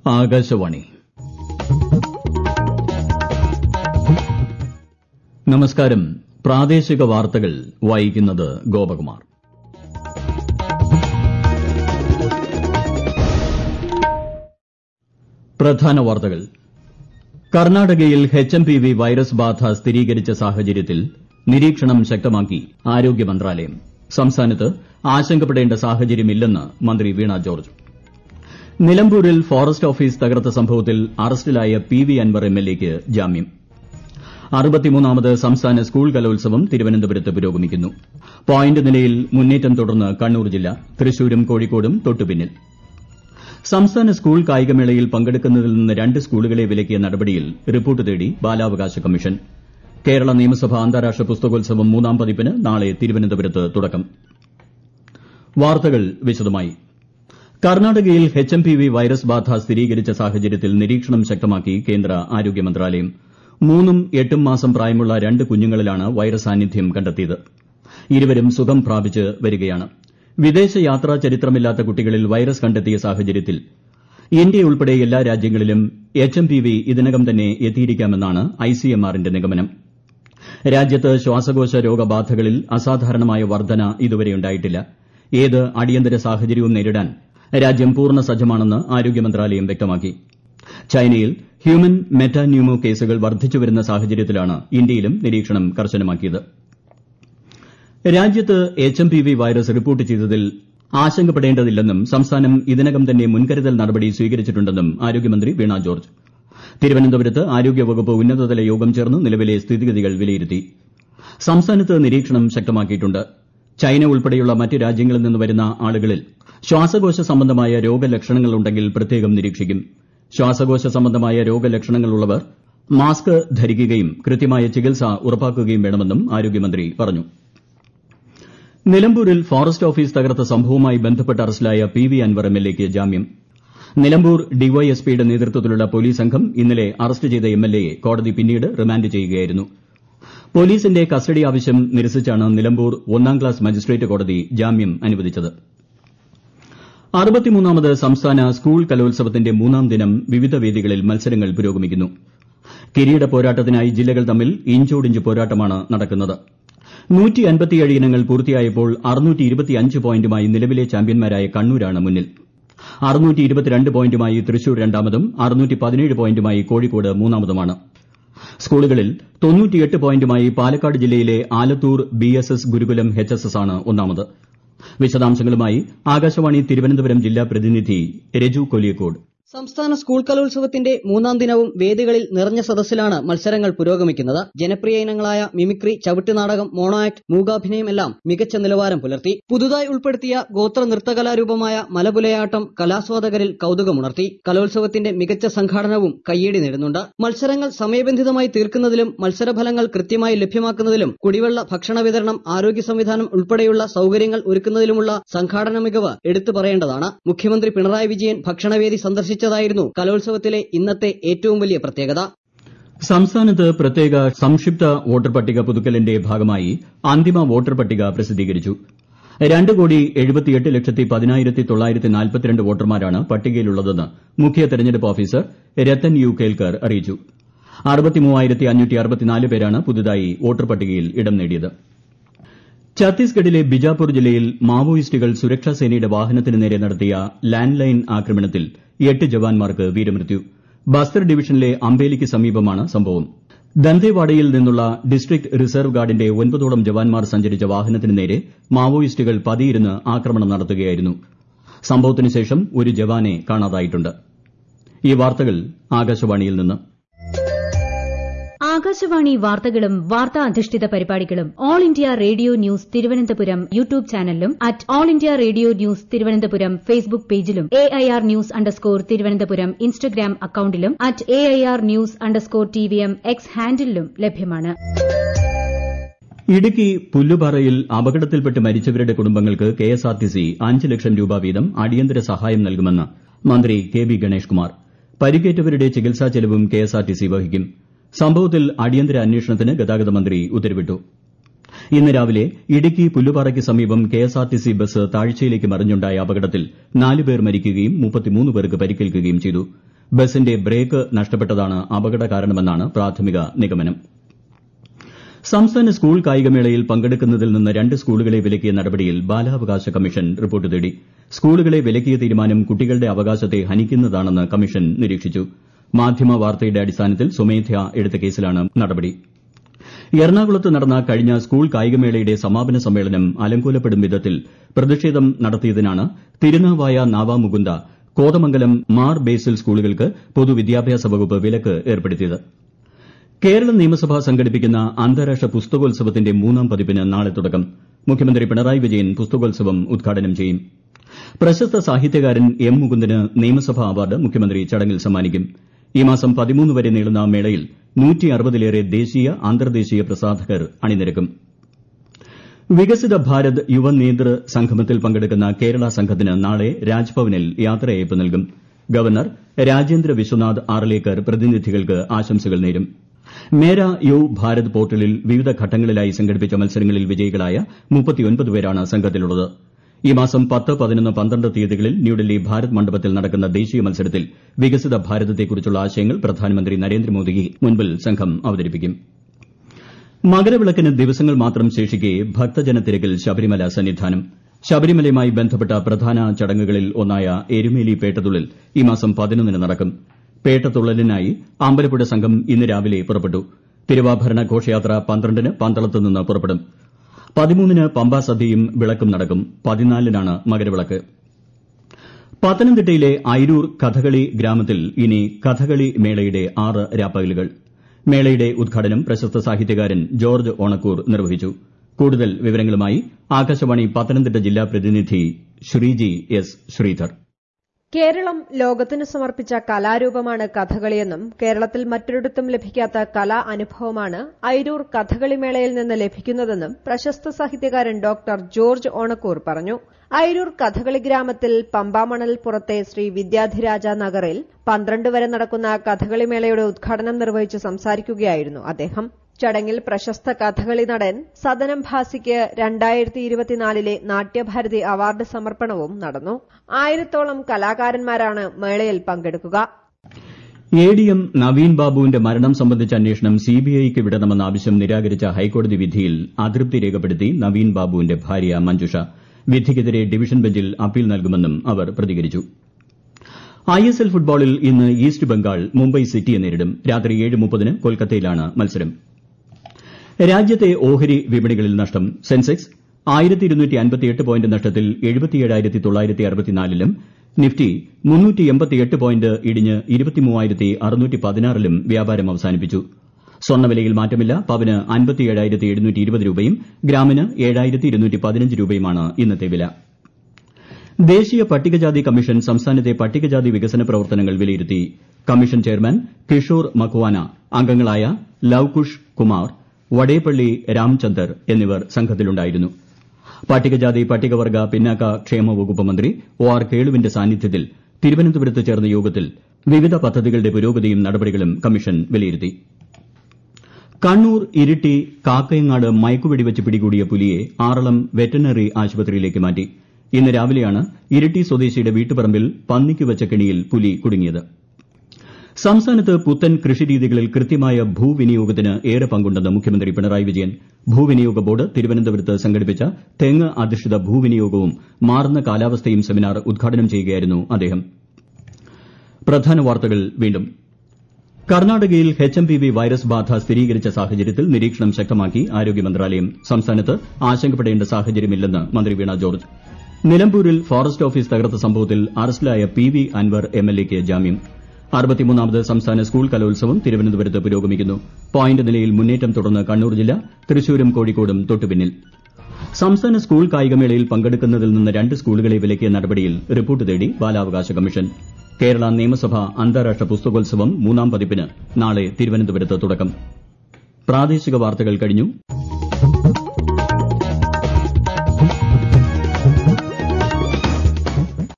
ആകാശവാണി നമസ്കാരം പ്രാദേശിക വാർത്തകൾ വായിക്കുന്നത് ഗോപകുമാർ പ്രധാന വാർത്തകൾ കർണാടകയിൽ H M P V virus ബാധ സ്ഥിരീകരിച്ച സാഹചര്യത്തിൽ നിരീക്ഷണം ശക്തമാക്കി ആരോഗ്യ മന്ത്രാലയം സംസ്ഥാനത്ത് ആശങ്കപ്പെടേണ്ട സാഹചര്യമില്ലെന്ന് മന്ത്രി വീണ ജോർജ് നിലമ്പൂരിൽ ഫോറസ്റ്റ് ഓഫീസ് തകർത്ത സംഭവത്തിൽ അറസ്റ്റിലായ പി വി അൻവർ എംഎൽഎയ്ക്ക് ജാമ്യം അറുപത്തിമൂന്നാമത് സംസ്ഥാന സ്കൂൾ കലോത്സവം തിരുവനന്തപുരത്ത് പുരോഗമിക്കുന്നു പോയിന്റ് നിലയിൽ മുന്നേറ്റം തുടർന്ന് കണ്ണൂർ ജില്ല തൃശൂരും കോഴിക്കോടും തൊട്ടുപിന്നിൽ സംസ്ഥാന സ്കൂൾ കായികമേളയിൽ പങ്കെടുക്കുന്നതിൽ നിന്ന് രണ്ട് സ്കൂളുകളെ വിലക്കിയ നടപടിയിൽ റിപ്പോർട്ട് തേടി ബാലാവകാശ കമ്മീഷൻ കേരള നിയമസഭ അന്താരാഷ്ട്ര പുസ്തകോത്സവം മൂന്നാം പതിപ്പിന് നാളെ തിരുവനന്തപുരത്ത് തുടക്കം വാർത്തകൾ വിശദമായി കർണാടകയിൽ H M P V virus ബാധ സ്ഥിരീകരിച്ച സാഹചര്യത്തിൽ നിരീക്ഷണം ശക്തമാക്കി കേന്ദ്ര ആരോഗ്യ മന്ത്രാലയം മൂന്നും എട്ടും മാസം പ്രായമുള്ള രണ്ട് കുഞ്ഞുങ്ങളിലാണ് വൈറസ് സാന്നിധ്യം കണ്ടെത്തിയത് ഇരുവരും സുഖം പ്രാപിച്ച് വരികയാണ് വിദേശയാത്രാ ചരിത്രമില്ലാത്ത കുട്ടികളിൽ വൈറസ് കണ്ടെത്തിയ സാഹചര്യത്തിൽ ഇന്ത്യയുൾപ്പെടെ എല്ലാ രാജ്യങ്ങളിലും എച്ച് എം പി വി ഇതിനകം തന്നെ എത്തിയിരിക്കാമെന്നാണ് ഐസിഎംആറിന്റെ നിഗമനം രാജ്യത്ത് ശ്വാസകോശ രോഗബാധകളിൽ അസാധാരണമായ വർദ്ധന ഇതുവരെയുണ്ടായിട്ടില്ല ഏത് അടിയന്തര സാഹചര്യവും നേരിടാൻ രാജ്യം പൂർണ്ണ സജ്ജമാണെന്ന് ആരോഗ്യ മന്ത്രാലയം വ്യക്തമാക്കി ചൈനയിൽ ഹ്യൂമൻ മെറ്റാന്യൂമോ കേസുകൾ വർദ്ധിച്ചുവരുന്ന സാഹചര്യത്തിലാണ് ഇന്ത്യയിലും നിരീക്ഷണം കർശനമാക്കിയത് രാജ്യത്ത് H M P V virus report ചെയ്തതിൽ ആശങ്കപ്പെടേണ്ടതില്ലെന്നും സംസ്ഥാനം ഇതിനകം തന്നെ മുൻകരുതൽ നടപടി സ്വീകരിച്ചിട്ടുണ്ടെന്നും ആരോഗ്യമന്ത്രി വീണ ജോർജ് തിരുവനന്തപുരത്ത് ആരോഗ്യവകുപ്പ് ഉന്നതതല യോഗം ചേർന്ന് നിലവിലെ സ്ഥിതിഗതികൾ വിലയിരുത്തി സംസ്ഥാനത്ത് നിരീക്ഷണം ശക്തമാക്കിയിട്ടുണ്ട് ചൈന ഉൾപ്പെടെയുള്ള മറ്റ് രാജ്യങ്ങളിൽ നിന്ന് വരുന്ന ആളുകളിൽ ശ്വാസകോശ സംബന്ധമായ രോഗലക്ഷണങ്ങളുണ്ടെങ്കിൽ പ്രത്യേകം നിരീക്ഷിക്കും ശ്വാസകോശ സംബന്ധമായ രോഗലക്ഷണങ്ങളുള്ളവർ മാസ്ക് ധരിക്കുകയും കൃത്യമായ ചികിത്സ ഉറപ്പാക്കുകയും വേണമെന്നും ആരോഗ്യമന്ത്രി പറഞ്ഞു നിലമ്പൂരിൽ ഫോറസ്റ്റ് ഓഫീസ് തകർത്ത സംഭവവുമായി ബന്ധപ്പെട്ട് അറസ്റ്റിലായ പി വി അൻവർ എംഎൽഎയ്ക്ക് ജാമ്യം നിലമ്പൂർ ഡിവൈഎസ്പിയുടെ നേതൃത്വത്തിലുള്ള പോലീസ് സംഘം ഇന്നലെ അറസ്റ്റ് ചെയ്ത എംഎൽഎയെ കോടതി പിന്നീട് റിമാൻഡ് ചെയ്യുകയായിരുന്നു പോലീസിന്റെ കസ്റ്റഡി ആവശ്യം നിരസിച്ചാണ് നിലമ്പൂർ ഒന്നാം ക്ലാസ് മജിസ്ട്രേറ്റ് കോടതി ജാമ്യം അനുവദിച്ചത് അറുപത്തിമൂന്നാമത് സംസ്ഥാന സ്കൂൾ കലോത്സവത്തിന്റെ മൂന്നാം ദിനം വിവിധ വേദികളിൽ മത്സരങ്ങൾ പുരോഗമിക്കുന്നു കിരീട പോരാട്ടത്തിനായി ജില്ലകൾ തമ്മിൽ ഇഞ്ചോടിഞ്ച് പോരാട്ടമാണ് നടക്കുന്നത് ഇനങ്ങൾ പൂർത്തിയായപ്പോൾ പോയിന്റുമായി നിലവിലെ ചാമ്പ്യന്മാരായ കണ്ണൂരാണ് മുന്നിൽ പോയിന്റുമായി തൃശൂർ രണ്ടാമതും പോയിന്റുമായി കോഴിക്കോട് മൂന്നാമതുമാണ് സ്കൂളുകളിൽ പോയിന്റുമായി പാലക്കാട് ജില്ലയിലെ Alathur B S S Gurukulam H S S ആണ് ഒന്നാമത് വിശദാംശങ്ങളുമായി ആകാശവാണി തിരുവനന്തപുരം ജില്ലാ പ്രതിനിധി രജു കൊലിയക്കോട് സംസ്ഥാന സ്കൂൾ കലോത്സവത്തിന്റെ മൂന്നാം ദിനവും വേദികളിൽ നിറഞ്ഞ സദസ്സിലാണ് മത്സരങ്ങൾ പുരോഗമിക്കുന്നത് ജനപ്രിയ ഇനങ്ങളായ മിമിക്രി ചവിട്ടുനാടകം മോണോ ആക്ട് മൂകാഭിനയം എല്ലാം മികച്ച നിലവാരം പുലർത്തി പുതുതായി ഉൾപ്പെടുത്തിയ ഗോത്ര നൃത്തകലാരൂപമായ മലപുലയാട്ടം കലാസ്വാദകരിൽ കൌതുകമുണർത്തി കലോത്സവത്തിന്റെ മികച്ച സംഘാടനവും കയ്യടി നേടുന്നുണ്ട് മത്സരങ്ങൾ സമയബന്ധിതമായി തീർക്കുന്നതിലും മത്സരഫലങ്ങൾ കൃത്യമായി ലഭ്യമാക്കുന്നതിലും കുടിവെള്ള ഭക്ഷണ വിതരണം ആരോഗ്യ സംവിധാനം ഉൾപ്പെടെയുള്ള സൌകര്യങ്ങൾ ഒരുക്കുന്നതിലുമുള്ള സംഘാടന മികവ് എടുത്തു പറയേണ്ടതാണ് മുഖ്യമന്ത്രി പിണറായി വിജയൻ ഭക്ഷണവേദി സന്ദർശിച്ചു ആരംഭിച്ചതായിരുന്നു കലോത്സവത്തിലെ ഇന്നത്തെ ഏറ്റവും വലിയ പ്രത്യേകത സംസ്ഥാനത്ത് പ്രത്യേക സംക്ഷിപ്ത വോട്ടർ പട്ടിക പുതുക്കലിന്റെ ഭാഗമായി അന്തിമ വോട്ടർ പട്ടിക പ്രസിദ്ധീകരിച്ചു രണ്ട് കോടി എഴുപത്തിയെട്ട് ലക്ഷത്തി പതിനായിരത്തി തൊള്ളായിരത്തി നാൽപ്പത്തിരണ്ട് വോട്ടർമാരാണ് പട്ടികയിലുള്ളതെന്ന് മുഖ്യ തെരഞ്ഞെടുപ്പ് ഓഫീസർ രത്തൻ യു കേൽക്കർ അറിയിച്ചു അറുപത്തിമൂവായിരത്തി അഞ്ഞൂറ്റി അറുപത്തിനാല് പേരാണ് പുതുതായി വോട്ടർ പട്ടികയിൽ ഇടം നേടിയത് ഛത്തീസ്ഗഡിലെ ബിജാപൂർ ജില്ലയിൽ മാവോയിസ്റ്റുകൾ സുരക്ഷാസേനയുടെ വാഹനത്തിന് നേരെ നടത്തിയ ലാൻഡ് ലൈൻ ആക്രമണത്തിൽ എട്ട് ജവാന്മാർക്ക് വീരമൃത്യു ബസ്തർ ഡിവിഷനിലെ അംബേലിക്ക് സമീപമാണ് സംഭവം ദന്തേവാഡയിൽ നിന്നുള്ള ഡിസ്ട്രിക്ട് റിസർവ് ഗാർഡിന്റെ ഒൻപതോളം ജവാന്മാർ സഞ്ചരിച്ച വാഹനത്തിന് നേരെ മാവോയിസ്റ്റുകൾ പതിയിരുന്ന് ആക്രമണം നടത്തുകയായിരുന്നു സംഭവത്തിന് ശേഷം ഒരു ജവാനെ കാണാതായിട്ടുണ്ട് ഈ വാർത്തകൾ ആകാശവാണിയിൽ നിന്ന് ആകാശവാണി വാർത്തകളും വാർത്താ അധിഷ്ഠിത പരിപാടികളും All India Radio news Thiruvananthapuram YouTube ചാനലിലും at All India Radio news Thiruvananthapuram Facebook പേജിലും A I R news underscore Thiruvananthapuram Instagram അക്കൌണ്ടിലും at A I R news underscore T V M X ഹാൻഡിലും ലഭ്യമാണ് ഇടുക്കി പുല്ലുപാറയിൽ അപകടത്തിൽപ്പെട്ട് മരിച്ചവരുടെ കുടുംബങ്ങൾക്ക് കെഎസ്ആർടിസി അഞ്ച് ലക്ഷം രൂപ വീതം അടിയന്തര സഹായം നൽകുമെന്ന് മന്ത്രി കെ ബി ഗണേഷ് കുമാർ പരിക്കേറ്റവരുടെ ചികിത്സാ ചെലവും കെഎസ്ആർടിസി വഹിക്കും സംഭവത്തിൽ അടിയന്തര അന്വേഷണത്തിന് ഗതാഗത മന്ത്രി ഉത്തരവിട്ടു ഇന്ന് രാവിലെ ഇടുക്കി പുല്ലുപാറയ്ക്ക് സമീപം കെഎസ്ആർടിസി ബസ് താഴ്ചയിലേക്ക് മറിഞ്ഞുണ്ടായ അപകടത്തിൽ നാല് പേർ മരിക്കുകയും പേർക്ക് പരിക്കേൽക്കുകയും ചെയ്തു ബസിന്റെ ബ്രേക്ക് നഷ്ടപ്പെട്ടതാണ് അപകട കാരണമെന്നാണ് പ്രാഥമിക നിഗമനം സംസ്ഥാന സ്കൂൾ കായികമേളയിൽ പങ്കെടുക്കുന്നതിൽ നിന്ന് രണ്ട് സ്കൂളുകളെ വിലക്കിയ നടപടിയിൽ ബാലാവകാശ കമ്മീഷൻ റിപ്പോർട്ട് തേടി സ്കൂളുകളെ വിലക്കിയ തീരുമാനം കുട്ടികളുടെ അവകാശത്തെ ഹനിക്കുന്നതാണെന്ന് കമ്മീഷൻ നിരീക്ഷിച്ചു മാധ്യമ വാർത്തയുടെ അടിസ്ഥാനത്തിൽ സ്വമേധയാ എടുത്ത കേസിലാണ് നടപടി എറണാകുളത്ത് നടന്ന കഴിഞ്ഞ സ്കൂൾ കായികമേളയുടെ സമാപന സമ്മേളനം അലങ്കോലപ്പെടും വിധത്തിൽ പ്രതിഷേധം നടത്തിയതിനാണ് തിരുനാവായ നാവാമുകുന്ദ കോതമംഗലം മാർ ബേസിൽ സ്കൂളുകൾക്ക് പൊതുവിദ്യാഭ്യാസ വകുപ്പ് വിലക്ക് ഏർപ്പെടുത്തിയത് കേരള നിയമസഭ സംഘടിപ്പിക്കുന്ന അന്താരാഷ്ട്ര പുസ്തകോത്സവത്തിന്റെ മൂന്നാം പതിപ്പിന് നാളെ തുടക്കം മുഖ്യമന്ത്രി പിണറായി വിജയൻ പുസ്തകോത്സവം ഉദ്ഘാടനം ചെയ്യും പ്രശസ്ത സാഹിത്യകാരൻ എം മുകുന്ദന് നിയമസഭാ അവാർഡ് മുഖ്യമന്ത്രി ചടങ്ങിൽ സമ്മാനിക്കും ഈ മാസം പതിമൂന്ന് വരെ നീളുന്ന മേളയിൽ ലേറെ ദേശീയ അന്തർദേശീയ പ്രസാധകർ അണിനിരക്കും വികസിത ഭാരത് യുവ നേതൃ സംഗമത്തിൽ പങ്കെടുക്കുന്ന കേരള സംഘത്തിന് നാളെ രാജ്ഭവനിൽ യാത്രയയപ്പ് നൽകും ഗവർണർ രാജേന്ദ്ര വിശ്വനാഥ് ആർലേക്കർ പ്രതിനിധികൾക്ക് ആശംസകൾ നേരും മേര യുവ് ഭാരത് പോർട്ടലിൽ വിവിധ ഘട്ടങ്ങളിലായി സംഘടിപ്പിച്ച മത്സരങ്ങളിൽ വിജയികളായ പേരാണ് സംഘത്തിലുള്ളത് ഈ മാസം പത്ത് പതിനൊന്ന് പന്ത്രണ്ട് തീയതികളിൽ ന്യൂഡൽഹി ഭാരത് മണ്ഡപത്തിൽ നടക്കുന്ന ദേശീയ മത്സരത്തിൽ വികസിത ഭാരതത്തെക്കുറിച്ചുള്ള ആശയങ്ങൾ പ്രധാനമന്ത്രി നരേന്ദ്രമോദിക്ക് മുൻപിൽ സംഘം അവതരിപ്പിക്കും മകരവിളക്കിന് ദിവസങ്ങൾ മാത്രം ശേഷിക്കെ ഭക്തജനത്തിരക്കിൽ ശബരിമല സന്നിധാനം ശബരിമലയുമായി ബന്ധപ്പെട്ട പ്രധാന ചടങ്ങുകളിൽ ഒന്നായ എരുമേലി പേട്ടതുള്ളൽ ഈ മാസം പതിനൊന്നിന് നടക്കും പേട്ടതുള്ളലിനായി അമ്പലപ്പുഴ സംഘം ഇന്ന് രാവിലെ പുറപ്പെട്ടു തിരുവാഭരണ ഘോഷയാത്ര പന്ത്രണ്ടിന് പന്തളത്ത് നിന്ന് പുറപ്പെടും പതിമൂന്നിന് പമ്പാ സദ്യയും വിളക്കും നടക്കും പതിനാലിനാണ് മകരവിളക്ക് പത്തനംതിട്ടയിലെ അയിരൂർ കഥകളി ഗ്രാമത്തിൽ ഇനി കഥകളി മേളയുടെ ആറ് രാപ്പകലുകൾ മേളയുടെ ഉദ്ഘാടനം പ്രശസ്ത സാഹിത്യകാരൻ ജോർജ് ഓണക്കൂർ നിർവഹിച്ചു കൂടുതൽ വിവരങ്ങളുമായി ആകാശവാണി പത്തനംതിട്ട ജില്ലാ പ്രതിനിധി ശ്രീജി എസ് ശ്രീധർ കേരളം ലോകത്തിനു സമർപ്പിച്ച കലാരൂപമാണ് കഥകളിയെന്നും കേരളത്തിൽ മറ്റൊരിടത്തും ലഭിക്കാത്ത കലാ അനുഭവമാണ് ഐരൂർ കഥകളി മേളയിൽ നിന്ന് ലഭിക്കുന്നതെന്നും പ്രശസ്ത സാഹിത്യകാരൻ ഡോക്ടർ ജോർജ് ഓണക്കൂർ പറഞ്ഞു ഐരൂർ കഥകളി ഗ്രാമത്തിൽ പമ്പാമണൽ പുറത്തെ ശ്രീ വിദ്യാധിരാജ നഗറിൽ പന്ത്രണ്ട് വരെ നടക്കുന്ന കഥകളി മേളയുടെ ഉദ്ഘാടനം നിർവഹിച്ച് സംസാരിക്കുകയായിരുന്നു അദ്ദേഹം ചടങ്ങിൽ പ്രശസ്ത കഥകളി നടൻ സദനം ഭാസിക്ക് രണ്ടായിരത്തി ഇരുപത്തിനാലിലെ നാട്യഭാരതി അവാർഡ് സമർപ്പണവും നടന്നു ആയിരത്തോളം കലാകാരന്മാരാണ് മേളയിൽ പങ്കെടുക്കുക എ ഡി എം നവീൻ ബാബുവിന്റെ മരണം സംബന്ധിച്ച അന്വേഷണം സിബിഐക്ക് വിടണമെന്ന ആവശ്യം നിരാകരിച്ച ഹൈക്കോടതി വിധിയിൽ അതൃപ്തി രേഖപ്പെടുത്തി നവീൻ ബാബുവിന്റെ ഭാര്യ മഞ്ജുഷ വിധിക്കെതിരെ ഡിവിഷൻ ബെഞ്ചിൽ അപ്പീൽ നൽകുമെന്നും അവർ പ്രതികരിച്ചു ഐ എസ് എൽ ഫുട്ബോളിൽ ഇന്ന് ഈസ്റ്റ് ബംഗാൾ മുംബൈ സിറ്റിയെ നേരിടും രാത്രി ഏഴ് മുപ്പതിന് കൊൽക്കത്തയിലാണ് മത്സരം രാജ്യത്തെ ഓഹരി വിപണികളിൽ നഷ്ടം സെൻസെക്സ് ആയിരത്തി ഇരുന്നൂറ്റി അൻപത്തിയെട്ട് പോയിന്റ് നഷ്ടത്തിൽ എഴുപത്തിയേഴായിരത്തി തൊള്ളായിരത്തി അറുപത്തിനാലിലും നിഫ്റ്റി മുന്നൂറ്റി എൺപത്തിയെട്ട് പോയിന്റ് ഇടിഞ്ഞ് ഇരുപത്തിമൂവായിരത്തി അറുന്നൂറ്റി പതിനാറിലും വ്യാപാരം അവസാനിപ്പിച്ചു സ്വർണ്ണവിലയിൽ മാറ്റമില്ല പവന് അൻപത്തിയേഴായിരത്തി എഴുന്നൂറ്റി ഇരുപത് രൂപയും ഗ്രാമിന് ഏഴായിരത്തി ഇരുന്നൂറ്റി പതിനഞ്ച് രൂപയുമാണ് ഇന്നത്തെ വില ദേശീയ പട്ടികജാതി കമ്മീഷൻ സംസ്ഥാനത്തെ പട്ടികജാതി വികസന പ്രവർത്തനങ്ങൾ വിലയിരുത്തി കമ്മീഷൻ ചെയർമാൻ കിഷോർ മക്വാന അംഗങ്ങളായ ലവ്കുഷ് കുമാർ വടേപ്പള്ളി രാംചന്ദർ എന്നിവർ സംഘത്തിലുണ്ടായിരുന്നു പട്ടികജാതി പട്ടികവർഗ പിന്നാക്ക ക്ഷേമ വകുപ്പ് മന്ത്രി ഒ ആർ കേളുവിന്റെ സാന്നിധ്യത്തിൽ തിരുവനന്തപുരത്ത് ചേർന്ന യോഗത്തിൽ വിവിധ പദ്ധതികളുടെ പുരോഗതിയും നടപടികളും കമ്മീഷൻ വിലയിരുത്തി കണ്ണൂർ ഇരിട്ടി കാക്കയങ്ങാട് മയക്കുവെടിവെച്ച് പിടികൂടിയ പുലിയെ ആറളം വെറ്ററിനറി ആശുപത്രിയിലേക്ക് മാറ്റി ഇന്ന് രാവിലെയാണ് ഇരിട്ടി സ്വദേശിയുടെ വീട്ടുപറമ്പിൽ പന്നിക്ക് വെച്ച കെണിയിൽ പുലി കുടുങ്ങിയത് സംസ്ഥാനത്ത് പുത്തൻ കൃഷിരീതികളിൽ കൃത്യമായ ഭൂവിനിയോഗത്തിന് ഏറെ പങ്കുണ്ടെന്ന് മുഖ്യമന്ത്രി പിണറായി വിജയൻ ഭൂവിനിയോഗ ബോർഡ് തിരുവനന്തപുരത്ത് സംഘടിപ്പിച്ച തെങ്ങ് അധിഷ്ഠിത ഭൂവിനിയോഗവും മാറുന്ന കാലാവസ്ഥയും സെമിനാർ ഉദ്ഘാടനം ചെയ്യുകയായിരുന്നു അദ്ദേഹം പ്രധാന വാർത്തകൾ വീണ്ടും കർണാടകയിൽ H M P V virus ബാധ സ്ഥിരീകരിച്ച സാഹചര്യത്തിൽ നിരീക്ഷണം ശക്തമാക്കി ആരോഗ്യ മന്ത്രാലയം സംസ്ഥാനത്ത് ആശങ്കപ്പെടേണ്ട സാഹചര്യമില്ലെന്ന് മന്ത്രി വീണ ജോർജ് നിലമ്പൂരിൽ ഫോറസ്റ്റ് ഓഫീസ് തകർത്ത സംഭവത്തിൽ അറസ്റ്റിലായ P V Anvar M L എക്ക് ജാമ്യം അറുപത്തിമൂന്നാമത് സംസ്ഥാന സ്കൂൾ കലോത്സവം തിരുവനന്തപുരത്ത് പുരോഗമിക്കുന്നു പോയിന്റ് നിലയിൽ മുന്നേറ്റം തുടർന്ന് കണ്ണൂർ ജില്ല തൃശൂരും കോഴിക്കോടും തൊട്ടുപിന്നിൽ സംസ്ഥാന സ്കൂൾ കായികമേളയിൽ പങ്കെടുക്കുന്നതിൽ നിന്ന് രണ്ട് സ്കൂളുകളെ വിലക്കിയ നടപടിയിൽ റിപ്പോർട്ട് തേടി ബാലാവകാശ കമ്മീഷൻ കേരള നിയമസഭ അന്താരാഷ്ട്ര പുസ്തകോത്സവം മൂന്നാം പതിപ്പിന് നാളെ തിരുവനന്തപുരത്ത് തുടക്കം പ്രാദേശിക വാർത്തകൾ കഴിഞ്ഞു